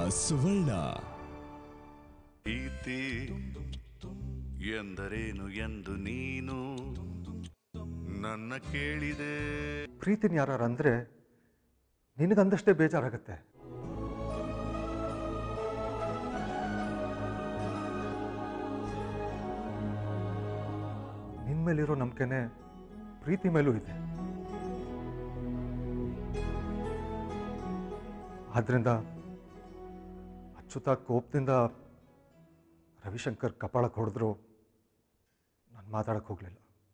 ಸುವರ್ಣ ಪ್ರೀತಿ ಎಂದರೇನು ಎಂದು ನೀನು ನನ್ನ ಕೇಳಿದೆ ಪ್ರೀತಿನ ಯಾರು ಅಂದರೆ ನಿನಗಂದಷ್ಟೇ ಬೇಜಾರಾಗತ್ತೆ ನಿನ್ನ ಮೇಲಿರೋ ನಂಬಿಕೆನೆ ಪ್ರೀತಿ ಮೇಲೂ ಇದೆ ಆದ್ರಿಂದ ಅಚ್ಚುತ ಕೋಪದಿಂದ ರವಿಶಂಕರ್ ಕಪಾಳಕ್ಕೆ ಹೊಡೆದ್ರು ನಾನು ಮಾತಾಡಕ್ಕೆ ಹೋಗಲಿಲ್ಲ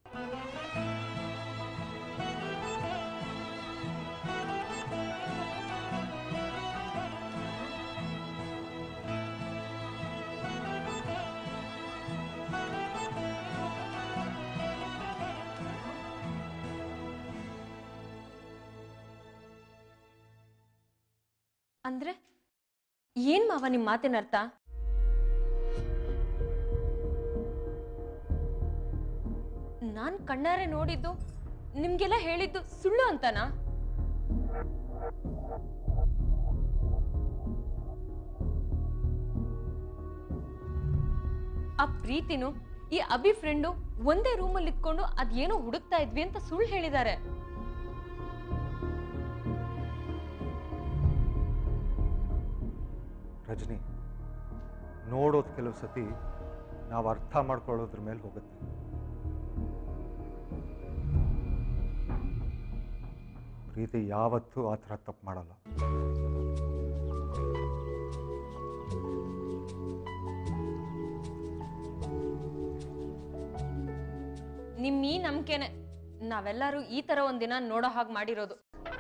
ಅಂದ್ರೆ ಏನ್ ಮಾವ ನಿಮ್ ಮಾತಿನ ಅರ್ಥ ನಾನ್ ಕಣ್ಣಾರೆ ನೋಡಿದ್ದು ನಿಮ್ಗೆಲ್ಲ ಹೇಳಿದ್ದು ಸುಳ್ಳು ಅಂತನಾ ಆ ಪ್ರೀತಿನು ಈ ಅಭಿ ಫ್ರೆಂಡು ಒಂದೇ ರೂಮಲ್ಲಿ ಇದ್ಕೊಂಡು ಅದೇನೋ ಹುಡುಕ್ತಾ ಇದ್ವಿ ಅಂತ ಸುಳ್ಳು ಹೇಳಿದ್ದಾರೆ ರಜನಿ ನೋಡೋದು ಕೆಲವು ಸತಿ ನಾವು ಅರ್ಥ ಮಾಡ್ಕೊಳ್ಳೋದ್ರ ಮೇಲೆ ಹೋಗುತ್ತೆ ಪ್ರೀತಿ ಯಾವತ್ತೂ ಆ ಥರ ತಪ್ಪು ಮಾಡಲ್ಲ ನಿಮ್ ಈ ನಂಬಿಕೆನೆ ನಾವೆಲ್ಲರೂ ಈ ತರ ಒಂದಿನ ನೋಡೋ ಹಾಗೆ ಮಾಡಿರೋದು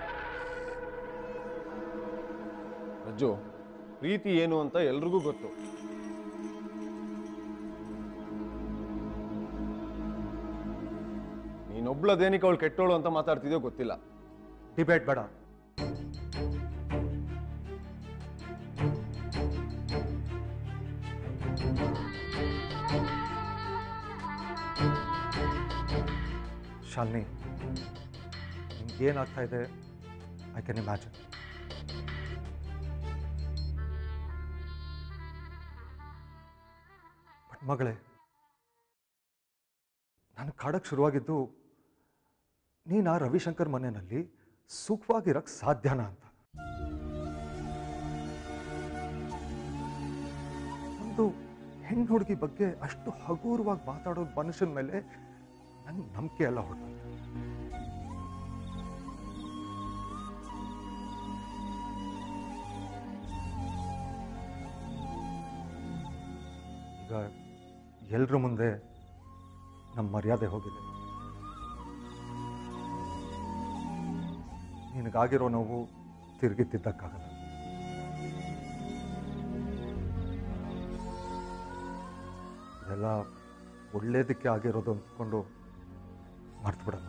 ರಜ್ಜು ಪ್ರೀತಿ ಏನು ಅಂತ ಎಲ್ರಿಗೂ ಗೊತ್ತು ನೀನೊಬ್ಳದೇನಿಕ್ಕೆ ಅವಳು ಕೆಟ್ಟೋಳು ಅಂತ ಮಾತಾಡ್ತಿದ್ಯೋ ಗೊತ್ತಿಲ್ಲ ಡಿಬೇಟ್ ಬೇಡ ಶಾಲಿನಿ ನಿಮ್ಗೇನಾಗ್ತಾ ಇದೆ ಐ ಕ್ಯಾನ್ ಇಮ್ಯಾಜಿನ್ ಬಟ್ ಮಗಳೇ ನಾನು ಕಾಡಕ್ಕೆ ಶುರುವಾಗಿದ್ದು ನೀನು ಆ ರವಿಶಂಕರ್ ಮನೆಯಲ್ಲಿ ಸುಖವಾಗಿರಕ್ಕೆ ಸಾಧ್ಯನಾ ಅಂತ ಒಂದು ಹೆಣ್ಣು ಹುಡುಗಿ ಬಗ್ಗೆ ಅಷ್ಟು ಹಗೂರವಾಗಿ ಮಾತಾಡೋದು ಮನುಷ್ಯನ ಮೇಲೆ ನಂಗೆ ನಂಬಿಕೆ ಎಲ್ಲ ಹೊರಟು ಈಗ ಎಲ್ರ ಮುಂದೆ ನಮ್ಮ ಮರ್ಯಾದೆ ಹೋಗಿದೆ ನಿನಗಾಗಿರೋ ನೋವು ತಿರುಗಿ ತಿದ್ದಕ್ಕಾಗಲ್ಲ ಇದೆಲ್ಲ ಒಳ್ಳೇದಕ್ಕೆ ಆಗಿರೋದು ಅಂದ್ಕೊಂಡು ಮರ್ತು ಬಿಡಲ್ಲ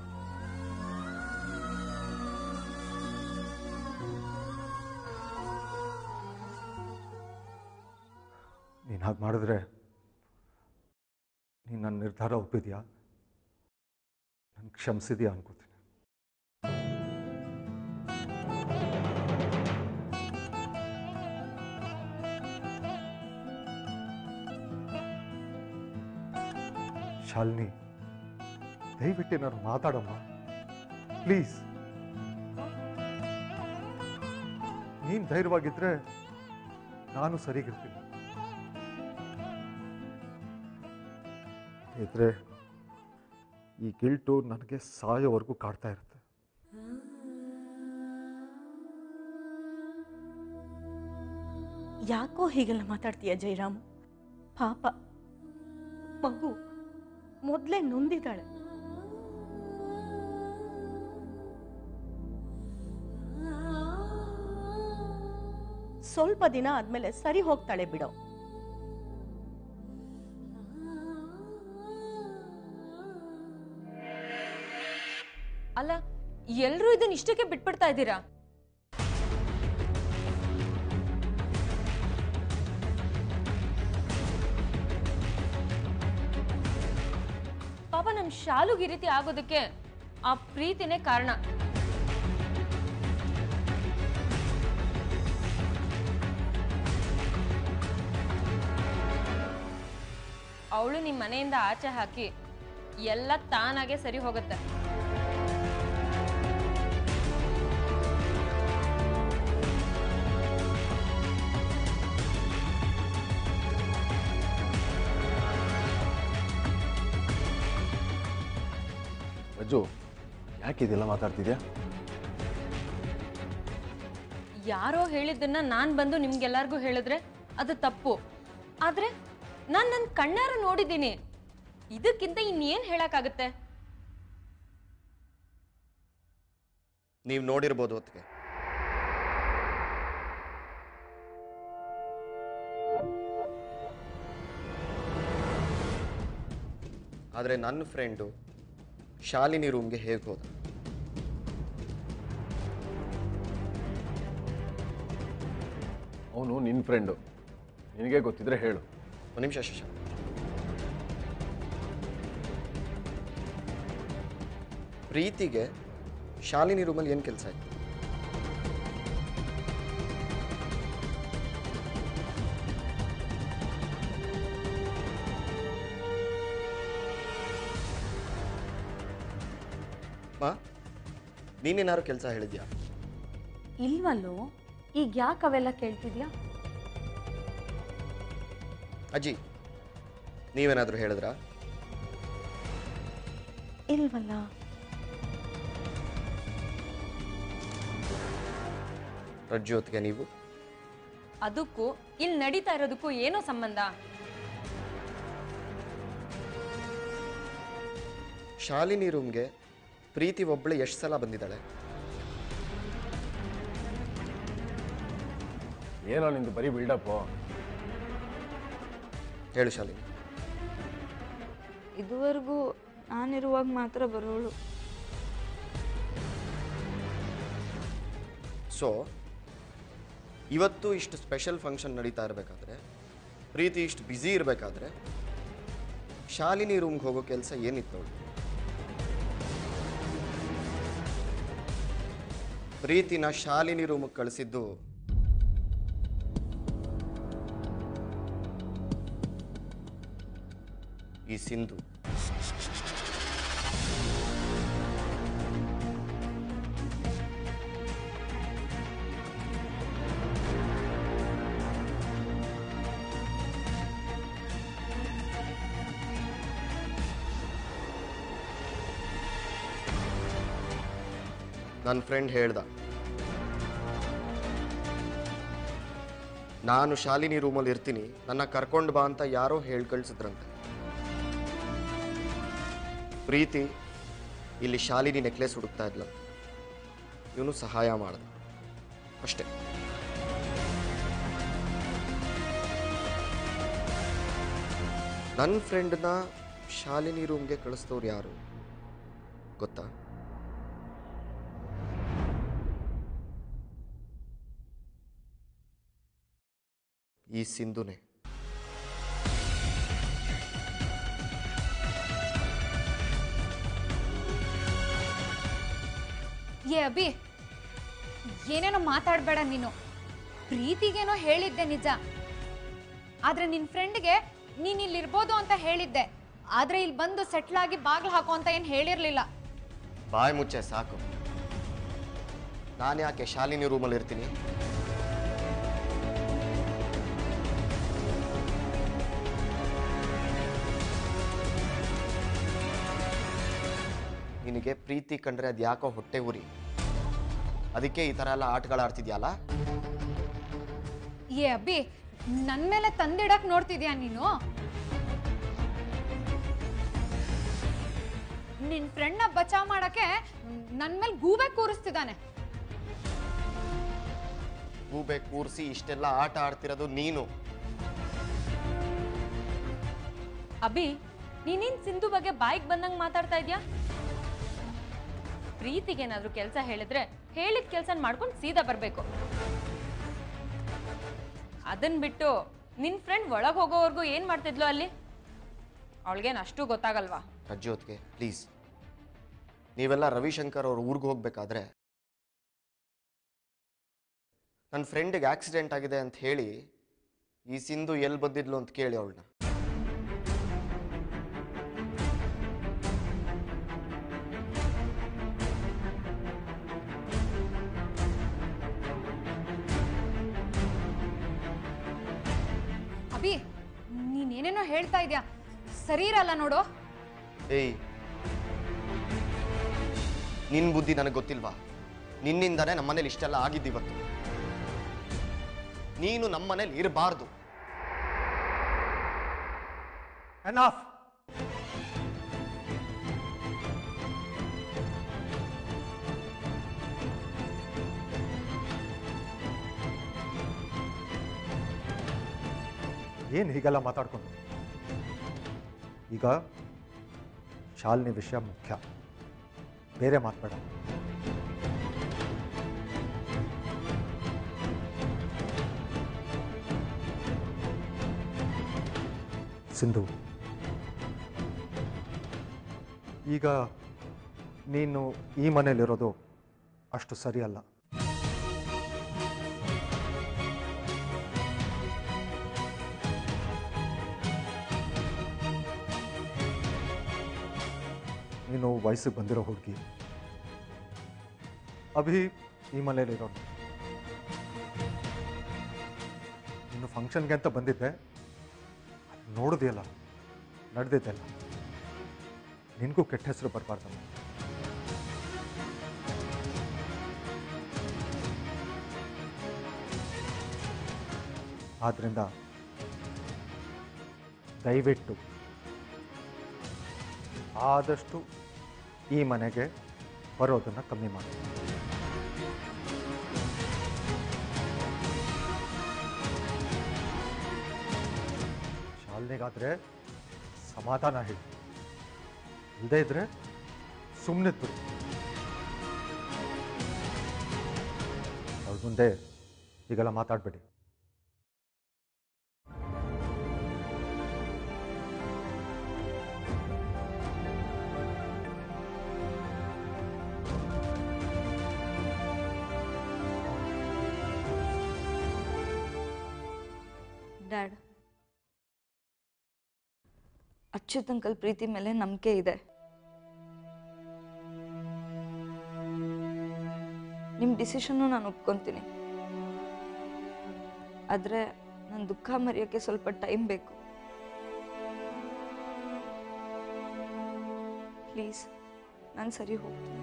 ನೀನು ಹಾಗೆ ಮಾಡಿದ್ರೆ ನೀನು ನನ್ನ ನಿರ್ಧಾರ ಒಪ್ಪಿದ್ಯಾ ನನ್ನ ಕ್ಷಮಿಸಿದ್ಯಾ ಅನ್ಕೋತೀನಿ ಶಾಲಿನಿ ದಯವಿಟ್ಟು ಏನಾದ್ರು ಮಾತಾಡಮ್ಮ ಪ್ಲೀಸ್ ನೀನು ಧೈರ್ಯವಾಗಿದ್ರೆ ನಾನು ಸರಿಗಿರ್ತೀನಿ ಇದ್ರೆ ಈ ಗಿಲ್ಟು ನನಗೆ ಸಾಯೋವರೆಗೂ ಕಾಡ್ತಾ ಇರುತ್ತೆ ಯಾಕೋ ಹೀಗೆಲ್ಲ ಮಾತಾಡ್ತೀಯ ಜಯರಾಮ್ ಪಾಪ ಮಗು ಮೊದಲೇ ನೊಂದಿದ್ದಾಳೆ ಸ್ವಲ್ಪ ದಿನ ಆದ್ಮೇಲೆ ಸರಿ ಹೋಗ್ತಾಳೆ ಬಿಡೋ ಅಲ್ಲ ಎಲ್ರೂ ಇದನ್ನ ಇಷ್ಟಕ್ಕೆ ಬಿಟ್ಬಿಡ್ತಾ ಇದ್ದೀರಾ ಪಾಪ ನಮ್ ಶಾಲುಗ್ ಈ ರೀತಿ ಆಗೋದಕ್ಕೆ ಆ ಪ್ರೀತಿನೇ ಕಾರಣ ಅವಳು ನಿಮ್ಮ ಮನೆಯಿಂದ ಆಚೆ ಹಾಕಿ ಎಲ್ಲ ತಾನಾಗೆ ಸರಿ ಹೋಗುತ್ತೆ ರಜ್ಜು ಯಾಕೆ ಇದೆಲ್ಲ ಮಾತಾಡ್ತಿದ್ಯಾ ಯಾರೋ ಹೇಳಿದ್ದನ್ನ ನಾನು ಬಂದು ನಿಮ್ಗೆಲ್ಲರಿಗೂ ಹೇಳಿದ್ರೆ ಅದು ತಪ್ಪು ಆದ್ರೆ ನಾನು ನನ್ನ ಕಣ್ಣಾರ ನೋಡಿದ್ದೀನಿ ಇದಕ್ಕಿಂತ ಇನ್ನೇನು ಹೇಳಕ್ಕಾಗತ್ತೆ ನೀವು ನೋಡಿರ್ಬೋದು ಹೊತ್ತಿಗೆ ಆದರೆ ನನ್ನ ಫ್ರೆಂಡು ಶಾಲಿನಿ ರೂಮ್ಗೆ ಹೇಗೆ ಹೋದ ಅವನು ನಿನ್ನ ಫ್ರೆಂಡು ನಿನಗೆ ಗೊತ್ತಿದ್ರೆ ಹೇಳು ಒಂದು ನಿಮಿಷ ಶಶ ಪ್ರೀತಿಗೆ ಶಾಲಿನಿ ರೂಮಲ್ಲಿ ಏನು ಕೆಲಸ ಇತ್ತು ಮಾ ನೀನೇನಾದ್ರು ಕೆಲಸ ಹೇಳಿದ್ಯಾ ಇಲ್ವಲ್ಲೋ ಈಗ ಯಾಕೆ ಅವೆಲ್ಲ ಕೇಳ್ತಿದ್ಯಾ ಅಜ್ಜಿ ನೀವೇನಾದರೂ ಹೇಳಿದ್ರಾ ಇಲ್ವಲ್ಲ ರಜ್ಜು ಹೊತ್ತಿಗೆ ನೀವು ಅದಕ್ಕೂ ಇಲ್ಲಿ ನಡೀತಾ ಇರೋದಕ್ಕೂ ಏನೋ ಸಂಬಂಧ ಶಾಲಿನಿ ರೂಮ್ಗೆ ಪ್ರೀತಿ ಒಬ್ಬಳೆ ಎಷ್ಟು ಸಲ ಬಂದಿದ್ದಾಳೆ ಏನೋ ನಿಂದು ಬರೀ ಬಿಲ್ಡಪ್ಪು ಹೇಳು ಶಾಲಿನಿ ಇದುವರೆಗೂ ನಾನಿರುವಾಗ ಮಾತ್ರ ಬರೋಳು ಸೊ ಇವತ್ತು ಇಷ್ಟು ಸ್ಪೆಷಲ್ ಫಂಕ್ಷನ್ ನಡೀತಾ ಇರಬೇಕಾದ್ರೆ ಪ್ರೀತಿ ಇಷ್ಟು ಬ್ಯುಸಿ ಇರಬೇಕಾದ್ರೆ ಶಾಲಿನಿ ರೂಮ್ಗೆ ಹೋಗೋ ಕೆಲಸ ಏನಿತ್ತು ಅವಳು ಪ್ರೀತಿನ ಶಾಲಿನಿ ರೂಮಿಗೆ ಕಳಿಸಿದ್ದು ಈ ಸಿಂಧು ನನ್ನ ಫ್ರೆಂಡ್ ಹೇಳ್ದ ನಾನು ಶಾಲಿನಿ ರೂಮಲ್ಲಿ ಇರ್ತೀನಿ ನನ್ನ ಕರ್ಕೊಂಡು ಬಾ ಅಂತ ಯಾರೋ ಹೇಳಿ ಕಳ್ಸಿದ್ರಂತೆ ಪ್ರೀತಿ ಇಲ್ಲಿ ಶಾಲಿನಿ ನೆಕ್ಲೆಸ್ ಹುಡುಕ್ತಾ ಇದ್ಲ ಇವನು ಸಹಾಯ ಮಾಡ್ದ ಅಷ್ಟೇ ನನ್ನ ಫ್ರೆಂಡ್ನ ಶಾಲಿನಿ ರೂಮ್ಗೆ ಕಳಿಸ್ದವ್ರು ಯಾರು ಗೊತ್ತಾ ಈ ಸಿಂಧುನೇ ಏ ಅಭಿ ಏನೇನೋ ಮಾತಾಡಬೇಡ ನೀನು ಪ್ರೀತಿಗೇನೋ ಹೇಳಿದ್ದೆ ನಿಜ ಆದ್ರೆ ನಿನ್ ಫ್ರೆಂಡ್ಗೆ ನೀನ್ ಇಲ್ಲಿ ಇರ್ಬೋದು ಅಂತ ಹೇಳಿದ್ದೆ ಆದ್ರೆ ಇಲ್ಲಿ ಬಂದು ಸೆಟ್ಲ್ ಆಗಿ ಬಾಗ್ಲು ಹಾಕೋ ಅಂತ ಏನ್ ಹೇಳಿರ್ಲಿಲ್ಲ ಬಾಯಿ ಮುಚ್ಚೆ ಸಾಕು ನಾನು ಯಾಕೆ ಶಾಲಿನಿ ರೂಮಲ್ಲಿ ಇರ್ತೀನಿ ನಿನಗೆ ಪ್ರೀತಿ ಕಂಡ್ರೆ ಅದು ಯಾಕೋ ಹೊಟ್ಟೆ ಉರಿ ಅದಕ್ಕೆ ಈ ಥರ ಎಲ್ಲ ಆಟಗಳು ಆಡ್ತಿದ್ಯಲ್ಲ ಏ ಅಬ್ಬಿ ನನ್ ಮೇಲೆ ತಂದಿಡಕ್ ನೋಡ್ತಿದ್ಯಾ ನೀನು ನಿನ್ ಫ್ರೆಂಡ್ನ ಬಚಾವ್ ಮಾಡಕ್ಕೆ ನನ್ ಮೇಲೆ ಗೂಬೆ ಕೂರಿಸ್ತಿದ್ದಾನೆ ಗೂಬೆ ಕೂರಿಸಿ ಇಷ್ಟೆಲ್ಲ ಆಟ ಆಡ್ತಿರೋದು ನೀನು ಅಭಿ ನೀನೇನ್ ಸಿಂಧು ಬಗ್ಗೆ ಬಾಯಿಗೆ ಬಂದಂಗೆ ಮಾತಾಡ್ತಾ ಇದ್ಯಾ ಪ್ರೀತಿಗೇನಾದ್ರೂ ಕೆಲಸ ಹೇಳಿದ್ರೆ ಹೇಳಿದ ಕೆಲಸ ಮಾಡ್ಕೊಂಡು ಸೀದಾ ಬರಬೇಕು ಅದನ್ ಬಿಟ್ಟು ನಿನ್ ಫ್ರೆಂಡ್ ಒಳಗೆ ಹೋಗೋವರೆಗೂ ಏನ್ ಮಾಡ್ತಿದ್ಲು ಅಲ್ಲಿ ಅವಳಿಗೇನು ಅಷ್ಟು ಗೊತ್ತಾಗಲ್ವಾ ರಜ್ಜು ಹೊತ್ತಿಗೆ ಪ್ಲೀಸ್ ನೀವೆಲ್ಲ ರವಿಶಂಕರ್ ಅವ್ರ ಊರಿಗೆ ಹೋಗ್ಬೇಕಾದ್ರೆ ನನ್ನ ಫ್ರೆಂಡಿಗೆ ಆಕ್ಸಿಡೆಂಟ್ ಆಗಿದೆ ಅಂತ ಹೇಳಿ ಈ ಸಿಂಧು ಎಲ್ಲಿ ಬಂದಿದ್ಲು ಅಂತ ಕೇಳಿ ಅವಳನ್ನ ಅಭಿ ನೀನೇನೇನೋ ಹೇಳ್ತಾ ಇದ್ಯಾ ಸರಿ ಇರಲ್ಲ ನೋಡು ಏಯ್ ನಿನ್ ಬುದ್ಧಿ ನನಗೆ ಗೊತ್ತಿಲ್ವಾ ನಿನ್ನಿಂದಾನೇ ನಮ್ಮನೇಲಿ ಇಷ್ಟೆಲ್ಲ ಆಗಿದ್ದಿವತ್ತು ನೀನು ನಮ್ಮನೇಲಿ ಇರಬಾರ್ದು ಎನಾಫ್ ಏನು ಹೀಗೆಲ್ಲ ಮಾತಾಡ್ಕೊಂಡು ಈಗ ಶಾಲಿನಿ ವಿಷಯ ಮುಖ್ಯ ಬೇರೆ ಮಾತಾಡ ಸಿಂಧು ಈಗ ನೀನು ಈ ಮನೇಲಿರೋದು ಅಷ್ಟು ಸರಿಯಲ್ಲ ನೀನು ವಯಸ್ಸಿಗೆ ಬಂದಿರೋ ಹುಡುಗಿ ಅಭಿ ಈ ಮನೇಲಿರೋನು ನೀನು ಫಂಕ್ಷನ್ಗೆ ಅಂತ ಬಂದಿದ್ದೆ ನೋಡಿದೆಯಲ್ಲ ನಡೆದಿದ್ದೆಲ್ಲ ನಿನಗೂ ಕೆಟ್ಟ ಹೆಸರು ಬರಬಾರ್ದಮ್ಮ ಆದ್ದರಿಂದ ದಯವಿಟ್ಟು ಆದಷ್ಟು ಈ ಮನೆಗೆ ಬರೋದನ್ನು ಕಮ್ಮಿ ಮಾಡಿ ಶಾಲಿನಿಗಾದರೆ ಸಮಾಧಾನ ಹೇಳಿ ಇಲ್ಲದೇ ಇದ್ರೆ ಸುಮ್ಮನೆ ಬಿಡು ಅವ್ರ ಮುಂದೆ ಈಗೆಲ್ಲ ಮಾತಾಡಬೇಡಿ ಡ್ಯಾಡ್ ಅಚ್ಯುತ್ ಅಂಕಲ್ ಪ್ರೀತಿ ಮೇಲೆ ನಂಬಿಕೆ ಇದೆ ನಿಮ್ಮ ಡಿಸಿಷನ್ನು ನಾನು ಒಪ್ಕೊತೀನಿ ಆದರೆ ನನ್ನ ದುಃಖ ಮರೆಯೋಕ್ಕೆ ಸ್ವಲ್ಪ ಟೈಮ್ ಬೇಕು ಪ್ಲೀಸ್ ನಾನು ಸರಿ ಹೋಗ್ತೀನಿ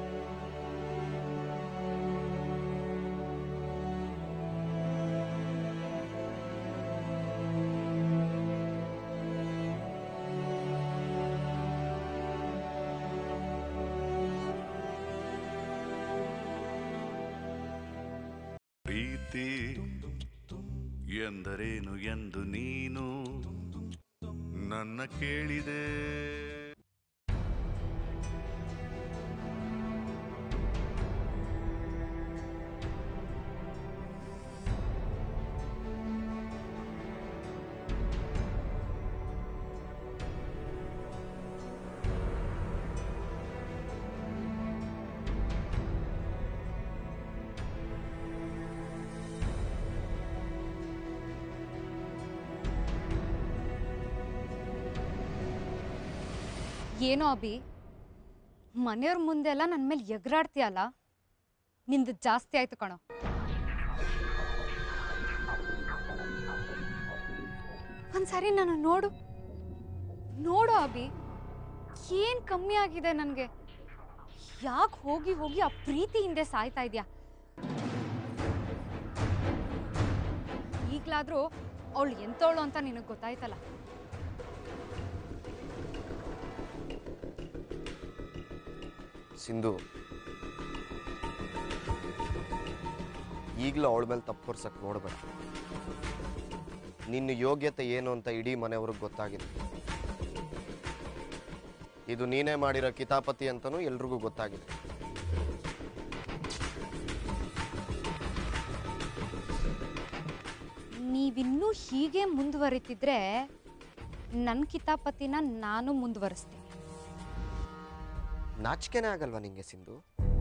ಪ್ರೀತಿ ಎಂದರೇನು ಎಂದು ನೀನು ನನ್ನ ಕೇಳಿದೆ ಏನೋ ಅಭಿ ಮನೆಯವ್ರ ಮುಂದೆಲ್ಲ ನನ್ನ ಮೇಲೆ ಎಗರಾಡ್ತೀಯಲ್ಲ ನಿಂದು ಜಾಸ್ತಿ ಆಯ್ತು ಕಣೋ ಒಂದ್ಸರಿ ನಾನು ನೋಡು ನೋಡು ಅಭಿ ಏನ್ ಕಮ್ಮಿ ಆಗಿದೆ ನನಗೆ ಯಾಕೆ ಹೋಗಿ ಹೋಗಿ ಆ ಪ್ರೀತಿ ಹಿಂದೆ ಸಾಯ್ತಾ ಇದೆಯಾ ಈಗ್ಲಾದ್ರೂ ಅವಳು ಎಂತವಳು ಅಂತ ನಿನಗೆ ಗೊತ್ತಾಯ್ತಲ್ಲ ಸಿಂಧು ಈಗಲೂ ಅವಳ ಮೇಲೆ ತಪ್ಪು ಹೊರ್ಸಕ್ಕೆ ನೋಡಬೇಡ ನಿನ್ನ ಯೋಗ್ಯತೆ ಏನು ಅಂತ ಇಡೀ ಮನೆಯವ್ರಿಗೆ ಗೊತ್ತಾಗಿದೆ ಇದು ನೀನೇ ಮಾಡಿರೋ ಕಿತಾಪತಿ ಅಂತಲೂ ಎಲ್ರಿಗೂ ಗೊತ್ತಾಗಿದೆ ನೀವಿನ್ನೂ ಹೀಗೆ ಮುಂದುವರಿತಿದ್ರೆ ನನ್ನ ಕಿತಾಪತಿನ ನಾನು ಮುಂದುವರಿಸ್ತೀನಿ ನಾಚಿಕೆನೇ ಆಗಲ್ವಾ ನಿಂಗೆ ಸಿಂಧು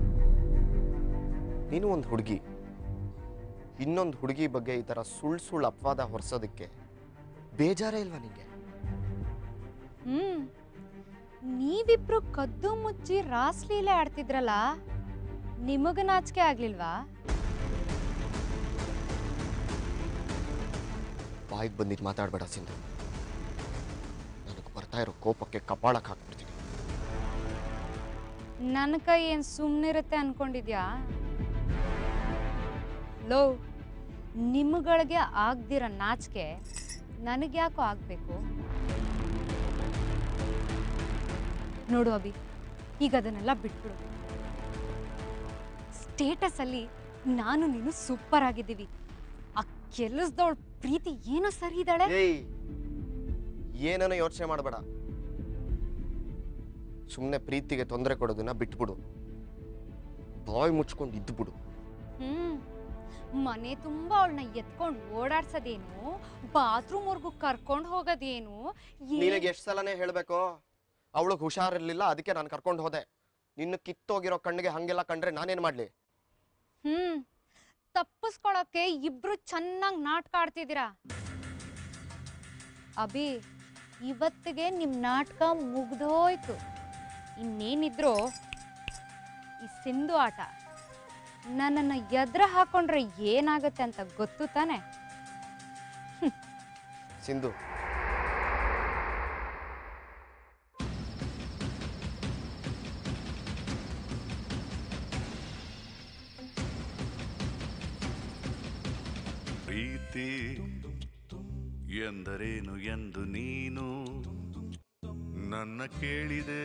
ನೀನು ಒಂದು ಹುಡುಗಿ ಇನ್ನೊಂದು ಹುಡುಗಿ ಬಗ್ಗೆ ಈ ಥರ ಸುಳ್ಳು ಸುಳ್ಳು ಅಪವಾದ ಹೊರಿಸೋದಕ್ಕೆ ಬೇಜಾರೇ ಇಲ್ವಾ ನಿಂಗೆ ಹ್ಮ್ ನೀವಿಬ್ರು ಕದ್ದು ಮುಚ್ಚಿ ರಾಸ್ಲೀಲೆ ಆಡ್ತಿದ್ರಲ್ಲ ನಿಮಗ ನಾಚಿಕೆ ಆಗ್ಲಿಲ್ವಾ ಬಾಯಿಗೆ ಬಂದಿದ್ದು ಮಾತಾಡಬೇಡ ಸಿಂಧು ನನಗೆ ಬರ್ತಾ ಇರೋ ಕೋಪಕ್ಕೆ ಕಪಾಳಕ್ಕೆ ಹಾಕ್ಬಿಡ್ತೀನಿ ನನ್ನ ಕೈ ಏನು ಸುಮ್ಮನಿರುತ್ತೆ ಅನ್ಕೊಂಡಿದ್ಯಾ ಲೋ ನಿಮ್ಗಳಿಗೆ ಆಗ್ದಿರೋ ನಾಚಿಕೆ ನನಗೆ ಯಾಕೋ ಆಗಬೇಕು ನೋಡು ಅಭಿ ಈಗ ಅದನ್ನೆಲ್ಲ ಬಿಟ್ಬಿಡು ಸ್ಟೇಟಸಲ್ಲಿ ನಾನು ನೀನು ಸೂಪರ್ ಆಗಿದ್ದೀವಿ ಆ ಕೆಲಸದವಳ ಪ್ರೀತಿ ಏನೋ ಸರಿ ಇದ್ದಾಳೆ ಏಯ್ ಏನನ್ನ ಯೋಚನೆ ಮಾಡಬೇಡ ಸುಮ್ಮನೆ ಪ್ರೀತಿಗೆ ತೊಂದರೆ ಕೊಡೋದನ್ನ ಬಿಟ್ಬಿಡು ಬಾಯ್ ಮುಚ್ಕೊಂಡು ಇದ್ದುಬಿಡು ಹ್ಮ್ ಮನೆ ತುಂಬಾ ಅವಳನ್ನ ಎತ್ಕೊಂಡು ಓಡಾಡ್ಸೋದೇನು ಬಾತ್ರೂಮ್ವರೆಗೂ ಕರ್ಕೊಂಡು ಹೋಗೋದೇನು ಏನ್- ನಿನಗೆ ಎಷ್ಟು ಸಲನೇ ಹೇಳಬೇಕು ಅವಳಿಗೆ ಹುಷಾರಿರ್ಲಿಲ್ಲ ಅದಕ್ಕೆ ನಾನು ಕರ್ಕೊಂಡು ಹೋದೆ ನಿನ್ನ ಕಿತ್ತೋಗಿರೋ ಕಣ್ಣಿಗೆ ಹಂಗೆಲ್ಲ ಕಂಡ್ರೆ ನಾನೇನು ಮಾಡಲಿ ಹ್ಮ್ ತಪ್ಪಿಸ್ಕೊಳಕ್ಕೆ ಇಬ್ರು ಚೆನ್ನಾಗಿ ನಾಟಕ ಆಡ್ತಿದ್ದೀರಾ ಅಭಿ ಇವತ್ತಿಗೆ ನಿಮ್ ನಾಟಕ ಮುಗ್ದೋಯ್ತು ಇನ್ನೇನಿದ್ರು ಈ ಸಿಂಧು ಆಟ ನನ್ನನ್ನು ಎದ್ರ ಹಾಕೊಂಡ್ರೆ ಏನಾಗುತ್ತೆ ಅಂತ ಗೊತ್ತು ತಾನೆ ಸಿಂಧು ಪ್ರೀತಿ ಎಂದರೇನು ಎಂದು ನೀನು ನನ್ನ ಕೇಳಿದೆ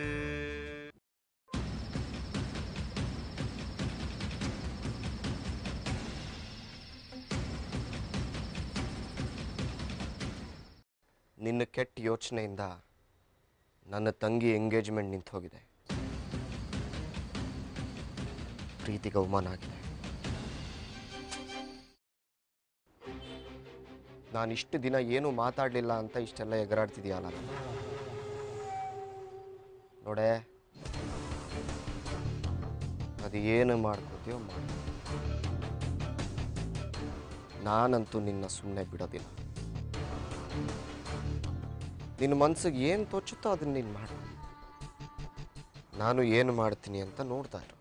ನಿನ್ನ ಕೆಟ್ಟ ಯೋಚನೆಯಿಂದ ನನ್ನ ತಂಗಿ ಎಂಗೇಜ್ಮೆಂಟ್ ನಿಂತು ಹೋಗಿದೆ ಪ್ರೀತಿಗೆ ಅವಮಾನ ಆಗಿದೆ ನಾನು ಇಷ್ಟು ದಿನ ಏನೂ ಮಾತಾಡಲಿಲ್ಲ ಅಂತ ಇಷ್ಟೆಲ್ಲ ಎಗರಾಡ್ತಿದೆಯಲ್ಲ ನೋಡೆ ಅದು ಏನು ಮಾಡ್ಕೋತೀಯೋ ಮಾಡು ನಾನಂತೂ ನಿನ್ನ ಸುಮ್ಮನೆ ಬಿಡೋದಿಲ್ಲ ನಿನ್ನ ಮನ್ಸಿಗೆ ಏನು ತೋಚುತ್ತೋ ಅದನ್ನ ನೀನು ಮಾಡು ನಾನು ಏನು ಮಾಡ್ತೀನಿ ಅಂತ ನೋಡ್ತಾ ಇರು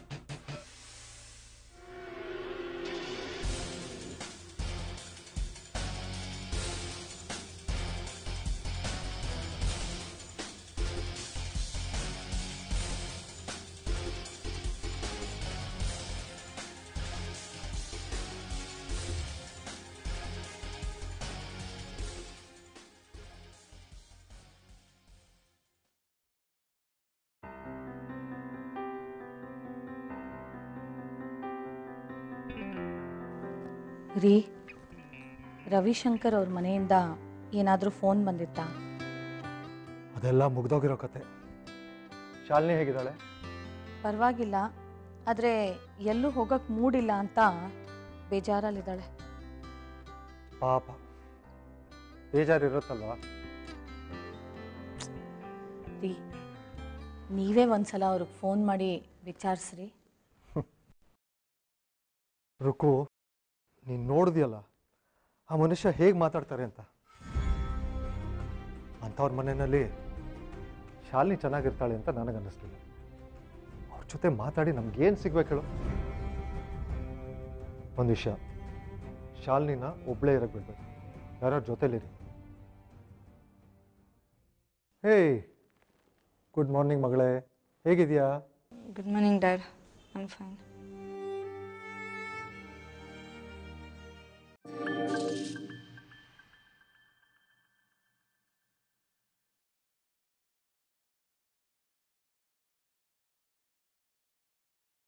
ರೀ ರವಿಶಂಕರ್ ಅವ್ರ ಮನೆಯಿಂದ ಏನಾದರೂ ಫೋನ್ ಬಂದಿತ್ತಾ ಅದೆಲ್ಲ ಮುಗ್ದೋಗಿರೋ ಕತೆ ಶಾಲಿನಿ ಹೇಗಿದ್ದಾಳೆ ಪರವಾಗಿಲ್ಲ ಆದರೆ ಎಲ್ಲೂ ಹೋಗಕ್ಕೆ ಮೂಡಿಲ್ಲ ಅಂತ ಬೇಜಾರಲ್ಲಿದ್ದಾಳೆ ಪಾಪ ಬೇಜಾರಿರುತ್ತಲ್ವಾ ರೀ ನೀವೇ ಒಂದ್ಸಲ ಅವ್ರಿಗೆ ಫೋನ್ ಮಾಡಿ ವಿಚಾರಿಸ್ರಿ ರುಕು ನೀನು ನೋಡಿದ್ಯಲ್ಲ ಆ ಮನುಷ್ಯ ಹೇಗೆ ಮಾತಾಡ್ತಾರೆ ಅಂತ ಅಂಥವ್ರ ಮನೆಯಲ್ಲಿ ಶಾಲಿನಿ ಚೆನ್ನಾಗಿರ್ತಾಳೆ ಅಂತ ನನಗನ್ನಿಸ್ಲಿಲ್ಲ ಅವ್ರ ಜೊತೆ ಮಾತಾಡಿ ನಮ್ಗೇನು ಸಿಗ್ಬೇಕು ಹೇಳು ಒಂದು ವಿಷಯ ಶಾಲಿನಿನ ಒಬ್ಬಳೇ ಇರಕ್ಕೆ ಬಿಡ್ಬೇಕು ಯಾರ್ಯಾರ ಜೊತೆಲಿರಿ ಹೇಯ್ ಗುಡ್ ಮಾರ್ನಿಂಗ್ ಮಗಳೇ ಹೇಗಿದೆಯಾ good morning dad I'm fine